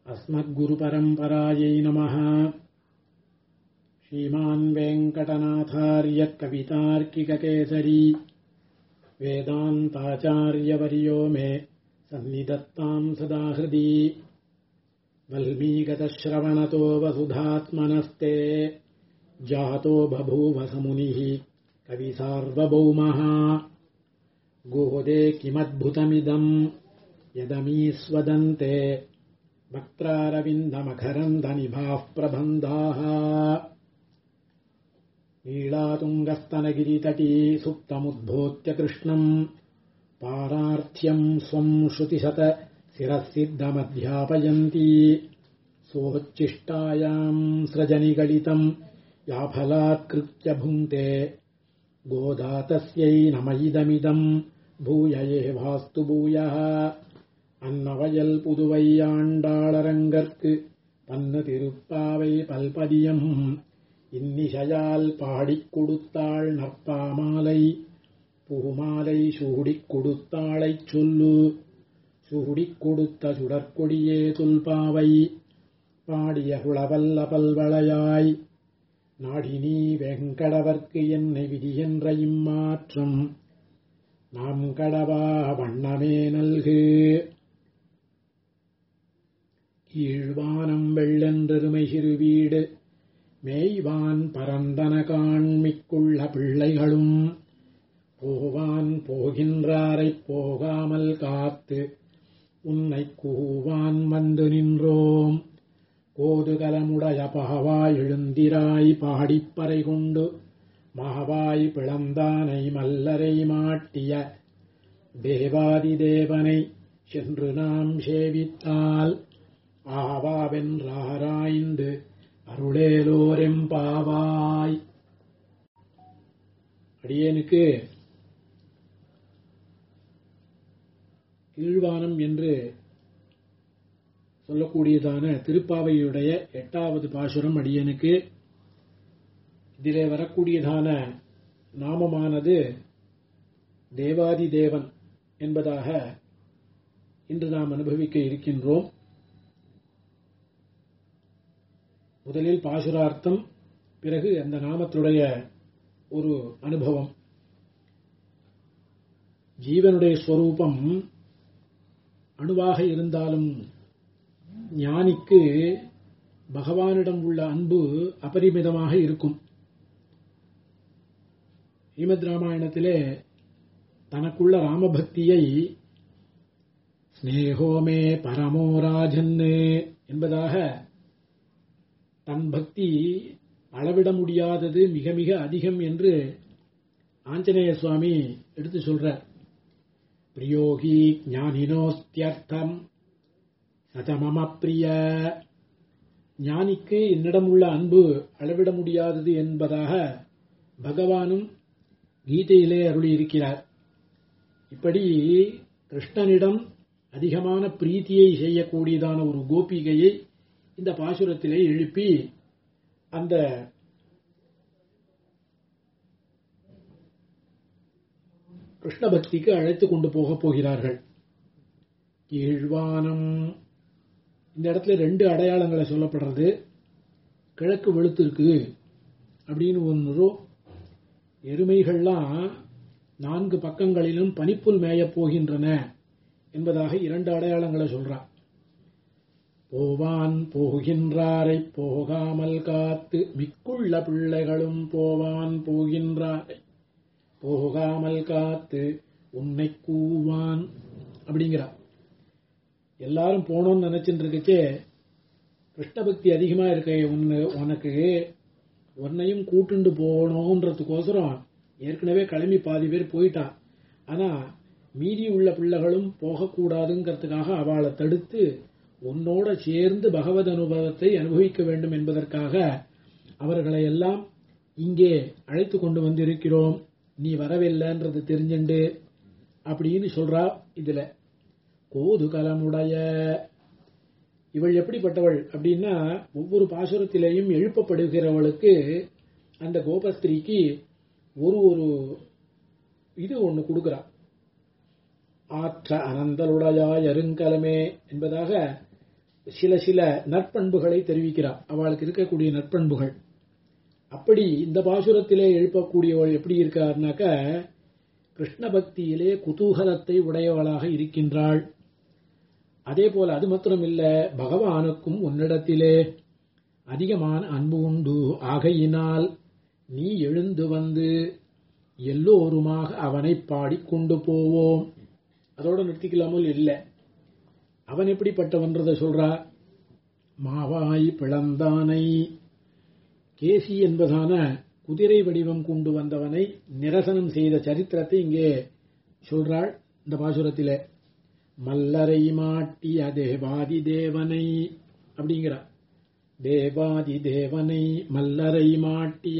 अस्मद्गुरुपरम्परायै नमः श्रीमान् वेङ्कटनाथार्यः कवितार्किककेसरी वेदान्ताचार्यवर्यो मे सन्निधत्ताम् सदा हृदि वल्मीगतश्रवणतो वसुधात्मनस्ते जातो बभूव समुनिः कविसार्वभौमः गोदे किमद्भुतमिदम् यदमीस्वदन्ते वक्त्रारविन्दमखरन्दनिभाः प्रबन्धाः नीलातुङ्गस्तनगिरितटी सुप्तमुद्भूत्य कृष्णम् पारार्थ्यम् स्वम् श्रुतिशत शिरःसिद्धमध्यापयन्ती सोच्चिष्टायाम् सृजनिगलितम् याफलात्कृत्य भुङ्क्ते गोदा तस्यै नमैदमिदम् भूय एवास्तु भूयः அன்னவயல் புதுவையாண்டாளரங்கற்கு பன்னு திருப்பாவை பல்பதியம் இன்னிசையால் பாடிக் கொடுத்தாள் நற்பாமாலை பூமாலை சூடிக் கொடுத்தாளைச் சொல்லு சூடிக் கொடுத்த சுடற்கொடியே துல்பாவை பாடிய குளவல்ல பல்வளையாய் நாடினி வெங்கடவர்க்கு என்னை விதி என்ற இம்மாற்றம் நாம் கடவா வண்ணமே நல்கு கீழ்வானம் வெள்ளென்றெருமை சிறு வீடு மேய்வான் பரந்தன காண்மிக்குள்ள பிள்ளைகளும் போவான் போகின்றாரைப் போகாமல் காத்து உன்னை கூவான் வந்து நின்றோம் கோதுகலமுடைய பாவாய் எழுந்திராய் பாடிப்பறை கொண்டு மாவாய் பிளந்தானை மல்லரை மாட்டிய தேவாதி தேவனை சென்று நாம் சேவித்தால் ஆவாவென்றாராய்ந்து அருளேலோரெம்பாவாய் அடியேனுக்கு கீழ்வானம் என்று சொல்லக்கூடியதான திருப்பாவையுடைய எட்டாவது பாசுரம் அடியனுக்கு இதிலே வரக்கூடியதான நாமமானது தேவாதி தேவன் என்பதாக இன்று நாம் அனுபவிக்க இருக்கின்றோம் முதலில் பாசுரார்த்தம் பிறகு அந்த நாமத்துடைய ஒரு அனுபவம் ஜீவனுடைய ஸ்வரூபம் அணுவாக இருந்தாலும் ஞானிக்கு பகவானிடம் உள்ள அன்பு அபரிமிதமாக இருக்கும் ஸ்ரீமத் ராமாயணத்திலே தனக்குள்ள ராமபக்தியை ஸ்னேகோமே பரமோராஜன்னு என்பதாக தன் பக்தி அளவிட முடியாதது மிக மிக அதிகம் என்று ஆஞ்சநேய சுவாமி எடுத்து சொல்றார் பிரியோகி ஞானினோஸ்தியர்த்தம் சதமம பிரிய ஞானிக்கு என்னிடம் உள்ள அன்பு அளவிட முடியாதது என்பதாக பகவானும் கீதையிலே அருளி இருக்கிறார் இப்படி கிருஷ்ணனிடம் அதிகமான பிரீத்தியை செய்யக்கூடியதான ஒரு கோபிகையை இந்த பாசுரத்திலே எழுப்பி அந்த கிருஷ்ண பக்திக்கு அழைத்து கொண்டு போக போகிறார்கள் கீழ்வானம் இந்த இடத்துல ரெண்டு அடையாளங்களை சொல்லப்படுறது கிழக்கு வெளுத்திருக்கு அப்படின்னு ஒன்று எருமைகள்லாம் நான்கு பக்கங்களிலும் பனிப்புல் மேயப் போகின்றன என்பதாக இரண்டு அடையாளங்களை சொல்றான் போவான் போகின்றாரை போகாமல் காத்து மிக்குள்ள பிள்ளைகளும் போவான் போகின்றாரை போகாமல் காத்து உன்னை கூவான் அப்படிங்கிறா எல்லாரும் போனோம்னு நினைச்சுட்டு இருக்கச்சே கிருஷ்ண பக்தி அதிகமா இருக்க உன்னு உனக்கு உன்னையும் கூட்டுண்டு போகணுன்றதுக்கோசரம் ஏற்கனவே கிளம்பி பாதி பேர் போயிட்டான் ஆனா மீதி உள்ள பிள்ளைகளும் போகக்கூடாதுங்கிறதுக்காக அவளை தடுத்து உன்னோட சேர்ந்து பகவத் அனுபவத்தை அனுபவிக்க வேண்டும் என்பதற்காக அவர்களை எல்லாம் இங்கே அழைத்து கொண்டு வந்திருக்கிறோம் நீ வரவில்லைன்றது தெரிஞ்சுண்டு அப்படின்னு சொல்றா இதுல கோது கலமுடைய இவள் எப்படிப்பட்டவள் அப்படின்னா ஒவ்வொரு பாசுரத்திலேயும் எழுப்பப்படுகிறவளுக்கு அந்த கோபஸ்திரிக்கு ஒரு ஒரு இது ஒன்று கொடுக்கிறா ஆற்ற அனந்தலுடையாய் அருங்கலமே என்பதாக சில சில நற்பண்புகளை தெரிவிக்கிறார் அவளுக்கு இருக்கக்கூடிய நற்பண்புகள் அப்படி இந்த பாசுரத்திலே எழுப்பக்கூடியவள் எப்படி இருக்காருனாக்க கிருஷ்ண பக்தியிலே குதூகலத்தை உடையவளாக இருக்கின்றாள் அதே போல அது மாத்திரமில்ல பகவானுக்கும் உன்னிடத்திலே அதிகமான அன்பு உண்டு ஆகையினால் நீ எழுந்து வந்து எல்லோருமாக அவனை பாடிக்கொண்டு போவோம் அதோட நிறுத்திக்கலாமல் இல்லை அவன் எப்படிப்பட்டவன்றதை சொல்றா மாவாய் பிளந்தானை கேசி என்பதான குதிரை வடிவம் கொண்டு வந்தவனை நிரசனம் செய்த சரித்திரத்தை இங்கே சொல்றாள் இந்த பாசுரத்திலே மல்லரை மாட்டிய தேவாதி தேவனை அப்படிங்கிறார் தேவாதி தேவனை மல்லரை மாட்டிய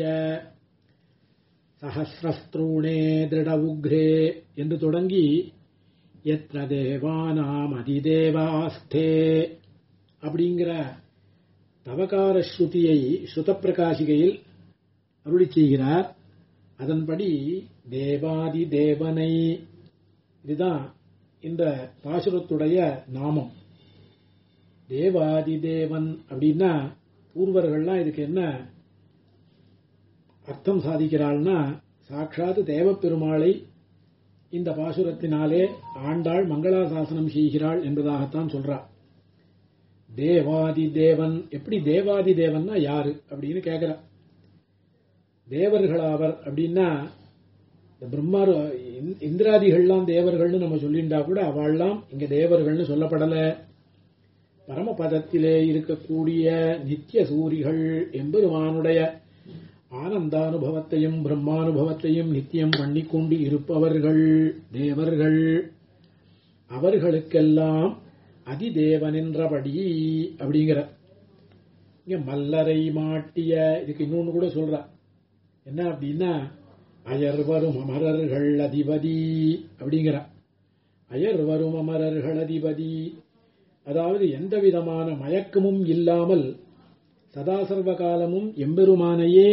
சஹசிரஸ்திரூணே திருட உக்ரே என்று தொடங்கி எத்திர தேவானாம் அதிதேவாஸ்தே அப்படிங்கிற தவகார ஸ்ருதியை சுதப்பிரகாசிகையில் அருளி செய்கிறார் அதன்படி தேவாதி தேவனை இதுதான் இந்த பாசுரத்துடைய நாமம் தேவாதி தேவன் அப்படின்னா பூர்வர்கள்லாம் இதுக்கு என்ன அர்த்தம் சாதிக்கிறாள்னா சாட்சாத் தேவப்பெருமாளை இந்த பாசுரத்தினாலே ஆண்டாள் மங்களாசாசனம் செய்கிறாள் என்பதாகத்தான் சொல்றா தேவாதி தேவன் எப்படி தேவாதி தேவன்னா யாரு அப்படின்னு கேக்குற தேவர்களாவர் அப்படின்னா இந்த பிரம்மாரு இந்திராதிகள்லாம் தேவர்கள்னு நம்ம சொல்லிண்டா கூட அவள்லாம் இங்க தேவர்கள்னு சொல்லப்படல பரமபதத்திலே இருக்கக்கூடிய நித்திய சூரிகள் எம்பெருமானுடைய ஆனந்தானுபவத்தையும் பிரம்மானுபவத்தையும் நித்தியம் பண்ணிக்கொண்டு இருப்பவர்கள் தேவர்கள் அவர்களுக்கெல்லாம் அதிதேவன் என்றபடி அப்படிங்கிற இங்க மல்லரை மாட்டிய இதுக்கு இன்னொன்னு கூட சொல்ற என்ன அப்படின்னா அயர் வரும் அமரர்கள் அதிபதி அப்படிங்கிற அயர் வரும் அமரர்கள் அதிபதி அதாவது எந்த விதமான மயக்கமும் இல்லாமல் சதா சர்வ காலமும் எம்பெருமானையே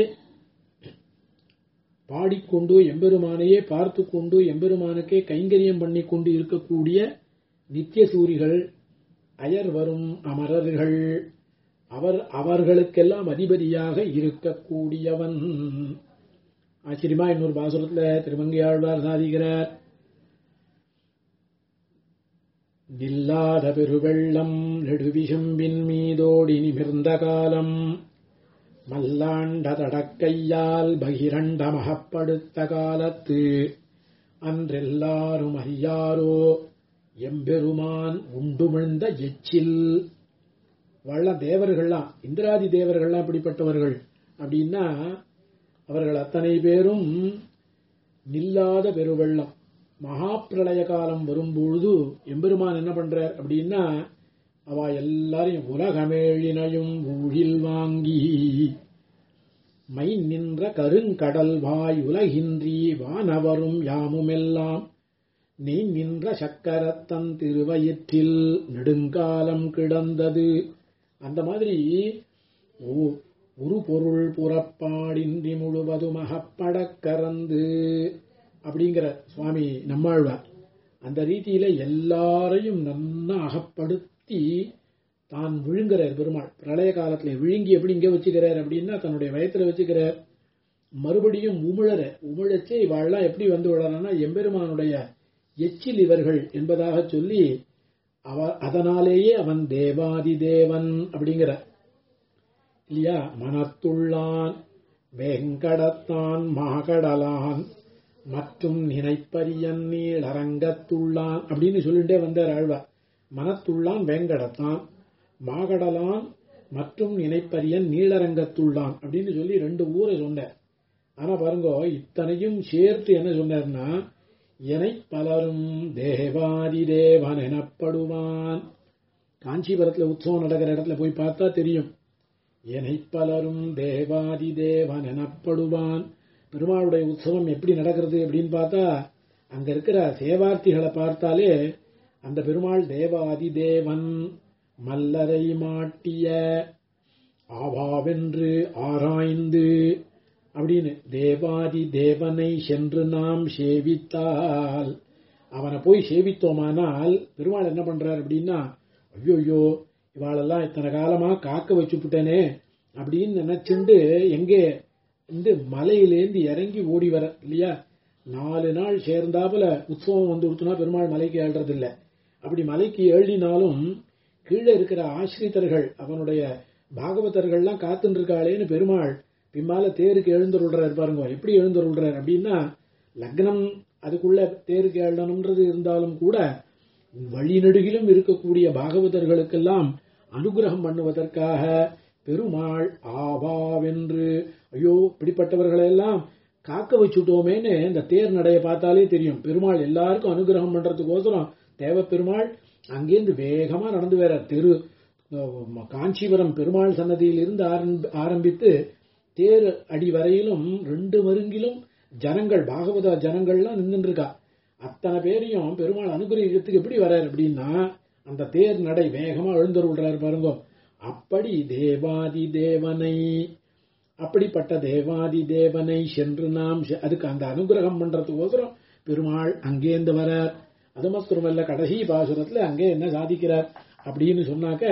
பாடிக்கொண்டு எம்பெருமானையே பார்த்து கொண்டு எம்பெருமானுக்கே கைங்கரியம் பண்ணி கொண்டு இருக்கக்கூடிய நித்திய சூரிகள் அயர் வரும் அமரர்கள் அவர் அவர்களுக்கெல்லாம் அதிபதியாக இருக்கக்கூடியவன் ஆச்சரியமா இன்னொரு பாசுரத்துல திருமங்கையாழ்வார் சாதிக்கிறார் நில்லாத பெருவெள்ளம் நெடுவிசும்பின் மீதோடி நிமிர்ந்த காலம் மல்லாண்ட தடக்கையால் பகிரண்டமகப்படுத்த காலத்து அன்றெல்லாரும் அறியாரோ எம்பெருமான் உண்டுமிழ்ந்த எச்சில் வள்ள தேவர்கள்லாம் இந்திராதி தேவர்கள்லாம் இப்படிப்பட்டவர்கள் அப்படின்னா அவர்கள் அத்தனை பேரும் நில்லாத பெருவெள்ளம் மகா பிரளய காலம் வரும்பொழுது எம்பெருமான் என்ன பண்றார் அப்படின்னா அவ எல்லாரையும் உலகமேழினையும் ஊழில் வாங்கி மை நின்ற கருங்கடல் வாய் உலகின்றி வானவரும் யாமுமெல்லாம் நீ நின்ற சக்கரத்தன் திருவயிற்றில் நெடுங்காலம் கிடந்தது அந்த மாதிரி ஒரு பொருள் புறப்பாடின்றி முழுவதும் அகப்படக் கறந்து அப்படிங்கிற சுவாமி நம்மாழ்வார் அந்த ரீதியில எல்லாரையும் நன்னா அகப்படுத்தி தான் விழுங்குறார் பெருமாள் பிரளய காலத்துல விழுங்கி எப்படி இங்க வச்சுக்கிறார் அப்படின்னா தன்னுடைய வயத்துல வச்சுக்கிறார் மறுபடியும் உமிழற உமிழச்சே இவாள்லாம் எப்படி வந்து விடறான்னா எம்பெருமானுடைய எச்சில் இவர்கள் என்பதாக சொல்லி அவ அதனாலேயே அவன் தேவாதி தேவன் அப்படிங்கிற இல்லையா மனத்துள்ளான் வேங்கடத்தான் மாகடலான் மற்றும் நினைப்பரியன் நீளரங்கத்துள்ளான் அப்படின்னு சொல்லிட்டே வந்தார் ஆழ்வார் மனத்துள்ளான் வேங்கடத்தான் மாகடலான் மற்றும் நினைப்பரியன் நீளரங்கத்துள்ளான் அப்படின்னு சொல்லி ரெண்டு ஊரை சொன்னார் ஆனா பாருங்க இத்தனையும் சேர்த்து என்ன சொன்னார்னா எனை பலரும் தேவாதி தேவன் எனப்படுவான் காஞ்சிபுரத்துல உற்சவம் நடக்கிற இடத்துல போய் பார்த்தா தெரியும் எனை பலரும் தேவாதி தேவன் எனப்படுவான் பெருமாளுடைய உற்சவம் எப்படி நடக்கிறது அப்படின்னு பார்த்தா அங்க இருக்கிற சேவார்த்திகளை பார்த்தாலே அந்த பெருமாள் தேவாதி தேவன் மல்லரை மாட்டிய ஆவாவென்று ஆராய்ந்து அப்படின்னு தேவாதி தேவனை சென்று நாம் சேவித்தால் அவனை போய் சேவித்தோமானால் பெருமாள் என்ன பண்றார் அப்படின்னா ஐயோயோ இவாளெல்லாம் இத்தனை காலமா காக்க வச்சுப்புட்டேனே அப்படின்னு நினைச்சுண்டு எங்கே இந்த மலையிலேந்து இறங்கி ஓடி வர இல்லையா நாலு நாள் சேர்ந்தாப்புல உற்சவம் வந்து கொடுத்தனா பெருமாள் மலைக்கு ஏழ்றது இல்ல அப்படி மலைக்கு ஏழினாலும் கீழே இருக்கிற ஆசிரித்தர்கள் அவனுடைய பாகவதர்கள்லாம் காத்துட்டு இருக்காளேன்னு பெருமாள் பின்னால தேருக்கு எழுந்தருள்றார் பாருங்க எப்படி எழுந்தருள்றார் அப்படின்னா லக்னம் அதுக்குள்ள தேருக்கு எழுதணும்ன்றது இருந்தாலும் கூட வழிநெடுகிலும் இருக்கக்கூடிய பாகவதர்களுக்கெல்லாம் அனுகிரகம் பண்ணுவதற்காக பெருமாள் ஆவாவென்று ஐயோ இப்படிப்பட்டவர்களெல்லாம் காக்க வச்சுட்டோமேன்னு இந்த தேர் நடைய பார்த்தாலே தெரியும் பெருமாள் எல்லாருக்கும் அனுகிரகம் பண்றதுக்கோசரம் தேவ பெருமாள் அங்கேருந்து வேகமா நடந்து வேற திரு காஞ்சிபுரம் பெருமாள் சன்னதியில் இருந்து ஆரம்பித்து தேர் அடி வரையிலும் ரெண்டு மருங்கிலும் ஜனங்கள் பாகவத ஜனங்கள்லாம் நின்று இருக்கா அத்தனை பேரையும் பெருமாள் அனுகிரகத்துக்கு எப்படி வர்றார் அப்படின்னா அந்த தேர் நடை வேகமா எழுந்தருள்றாரு பாருங்க அப்படி தேவாதி தேவனை அப்படிப்பட்ட தேவாதி தேவனை சென்று நாம் அதுக்கு அந்த அனுகிரகம் பண்றதுக்கோசரம் பெருமாள் அங்கேந்து வரார் அது மாத்திரமல்ல கடைசி பாசுரத்துல அங்கே என்ன சாதிக்கிறார் அப்படின்னு சொன்னாக்க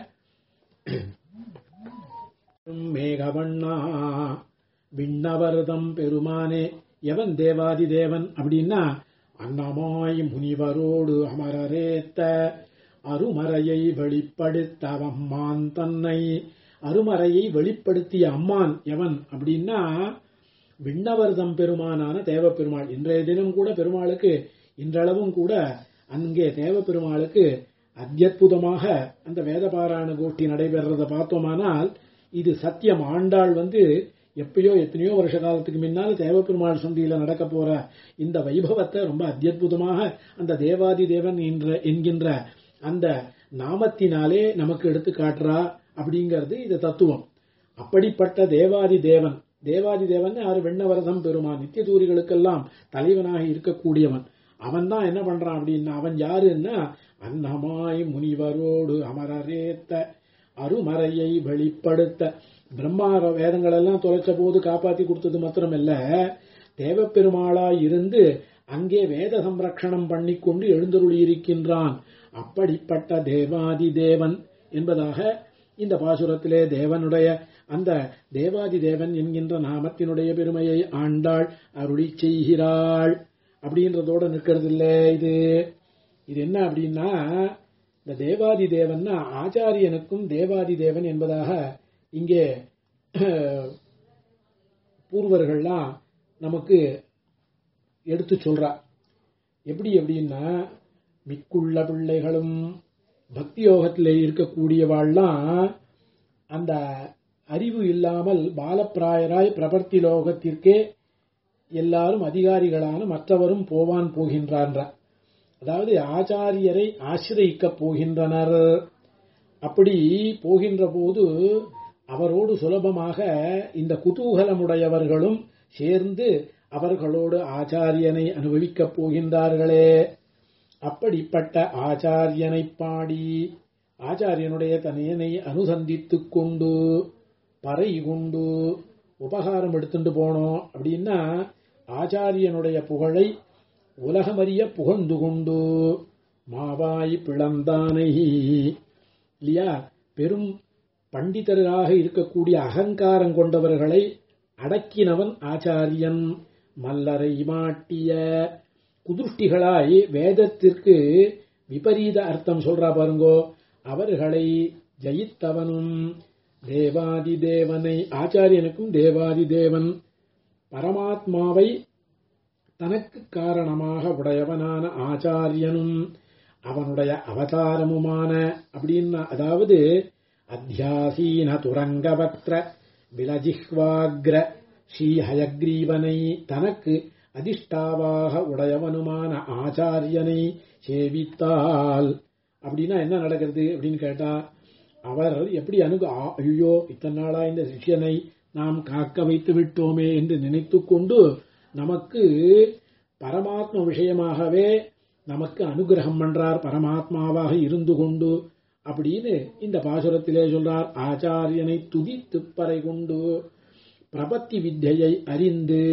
மேகவண்ணா விண்ணவர்தம் பெருமானே எவன் தேவாதி தேவன் அப்படின்னா அன்னமாய் முனிவரோடு அமரரேத்த அருமறையை வெளிப்படுத்த அம்மான் தன்னை அருமறையை வெளிப்படுத்திய அம்மான் எவன் அப்படின்னா விண்ணவர்தம் பெருமானான தேவ பெருமாள் இன்றைய தினம் கூட பெருமாளுக்கு இன்றளவும் கூட அங்கே தேவ பெருமாளுக்கு அத்தியுதமாக அந்த வேதபாராயண கோஷ்டி நடைபெறத பார்த்தோமானால் இது சத்தியம் ஆண்டாள் வந்து எப்பயோ எத்தனையோ வருஷ காலத்துக்கு முன்னால் தேவப்பெருமாள் சந்தியில நடக்க போற இந்த வைபவத்தை ரொம்ப அத்தியுதமாக அந்த தேவாதி தேவன் என்ற என்கின்ற அந்த நாமத்தினாலே நமக்கு எடுத்து காட்டுறா அப்படிங்கிறது இது தத்துவம் அப்படிப்பட்ட தேவாதி தேவன் தேவாதி தேவன் யாரு வெண்ணவரதம் பெருமான் நித்திய தூரிகளுக்கெல்லாம் தலைவனாக இருக்கக்கூடியவன் அவன் தான் என்ன பண்றான் அப்படின்னா அவன் யாருன்னா அன்னமாய் முனிவரோடு அமரரேத்த அருமறையை வெளிப்படுத்த பிரம்மா வேதங்கள் எல்லாம் தொலைச்ச போது காப்பாத்தி கொடுத்தது மாத்திரமல்ல தேவப்பெருமாளாய் இருந்து அங்கே வேத சம்ரக்ஷணம் பண்ணிக்கொண்டு எழுந்தருளி இருக்கின்றான் அப்படிப்பட்ட தேவாதி தேவன் என்பதாக இந்த பாசுரத்திலே தேவனுடைய அந்த தேவாதி தேவன் என்கின்ற நாமத்தினுடைய பெருமையை ஆண்டாள் அருளி செய்கிறாள் அப்படின்றதோட நிற்கிறது இல்ல இது இது என்ன அப்படின்னா இந்த தேவாதி தேவன்னா ஆச்சாரியனுக்கும் தேவாதி தேவன் என்பதாக இங்கே பூர்வர்கள்லாம் நமக்கு எடுத்து சொல்றா எப்படி அப்படின்னா மிக்குள்ள பிள்ளைகளும் பக்தி யோகத்தில் இருக்கக்கூடியவாள்லாம் அந்த அறிவு இல்லாமல் பாலப்பிராயராய் பிரபர்த்தி லோகத்திற்கே எல்லாரும் அதிகாரிகளான மற்றவரும் போவான் போகின்றான்ற அதாவது ஆச்சாரியரை ஆசிரியிக்க போகின்றனர் அப்படி போகின்ற போது அவரோடு சுலபமாக இந்த குதூகலமுடையவர்களும் சேர்ந்து அவர்களோடு ஆச்சாரியனை அனுபவிக்கப் போகின்றார்களே அப்படிப்பட்ட ஆச்சாரியனை பாடி ஆச்சாரியனுடைய தனியனை அனுசந்தித்துக் கொண்டு பறை கொண்டு உபகாரம் எடுத்துட்டு போனோம் அப்படின்னா ஆச்சாரியனுடைய புகழை உலகமறிய புகழ்ந்து கொண்டு மாவாய் பிளந்தானை இல்லையா பெரும் பண்டிதராக இருக்கக்கூடிய அகங்காரம் கொண்டவர்களை அடக்கினவன் ஆச்சாரியன் மல்லரை மாட்டிய குதுஷ்டிகளாய் வேதத்திற்கு விபரீத அர்த்தம் சொல்றா பாருங்கோ அவர்களை ஜெயித்தவனும் தேவாதி தேவனை ஆச்சாரியனுக்கும் தேவாதி தேவன் பரமாத்மாவை தனக்கு காரணமாக உடையவனான ஆச்சாரியனும் அவனுடைய அவதாரமுமான அப்படின்னா அதாவது அத்தியாசீன துரங்கபத்ர விலஜிஹ்வாக்ர ஸ்ரீஹயக்ரீவனை தனக்கு அதிஷ்டாவாக உடையவனுமான ஆச்சாரியனை சேவித்தால் அப்படின்னா என்ன நடக்கிறது அப்படின்னு கேட்டா அவர் எப்படி அணுகு ஐயோ இத்தனை நாளா இந்த சிஷ்யனை நாம் காக்க வைத்து விட்டோமே என்று நினைத்து கொண்டு நமக்கு பரமாத்ம விஷயமாகவே நமக்கு அனுகிரகம் பண்றார் பரமாத்மாவாக இருந்து கொண்டு அப்படின்னு இந்த பாசுரத்திலே சொல்றார் ஆச்சாரியனை துதித்து பறை கொண்டு பிரபத்தி வித்தையை அறிந்து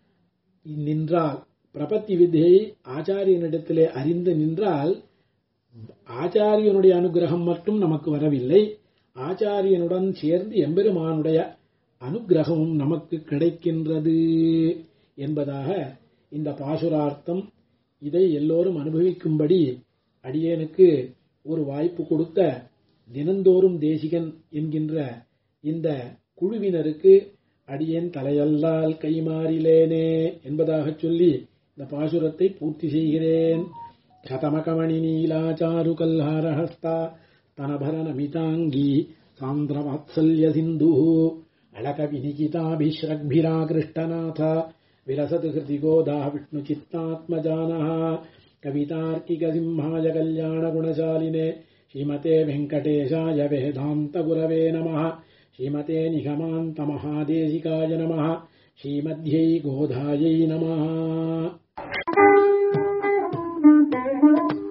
நின்றால் பிரபத்தி வித்தையை ஆச்சாரியனிடத்திலே அறிந்து நின்றால் ஆச்சாரியனுடைய அனுகிரகம் மட்டும் நமக்கு வரவில்லை ஆச்சாரியனுடன் சேர்ந்து எம்பெருமானுடைய அனுகிரகமும் நமக்கு கிடைக்கின்றது என்பதாக இந்த பாசுரார்த்தம் இதை எல்லோரும் அனுபவிக்கும்படி அடியேனுக்கு ஒரு வாய்ப்பு கொடுத்த தினந்தோறும் தேசிகன் என்கின்ற இந்த குழுவினருக்கு அடியேன் தலையல்லால் கைமாறிலேனே என்பதாகச் சொல்லி இந்த பாசுரத்தை பூர்த்தி செய்கிறேன் கதமகமணி நீலாச்சாரு கல்ஹாரஹஸ்தா स्तनभरनमिताङ्गी सान्द्रवात्सल्यसिन्धुः अळकविनिकिताभिश्रग्भिराकृष्टनाथ विलसतु हृदि गोदाः विष्णुचित्तात्मजानः कवितार्किकसिंहाय कल्याणगुणशालिने श्रीमते वेङ्कटेशाय वेदान्तगुरवे नमः श्रीमते निगमान्तमहादेशिकाय नमः श्रीमध्यै गोधायै नमः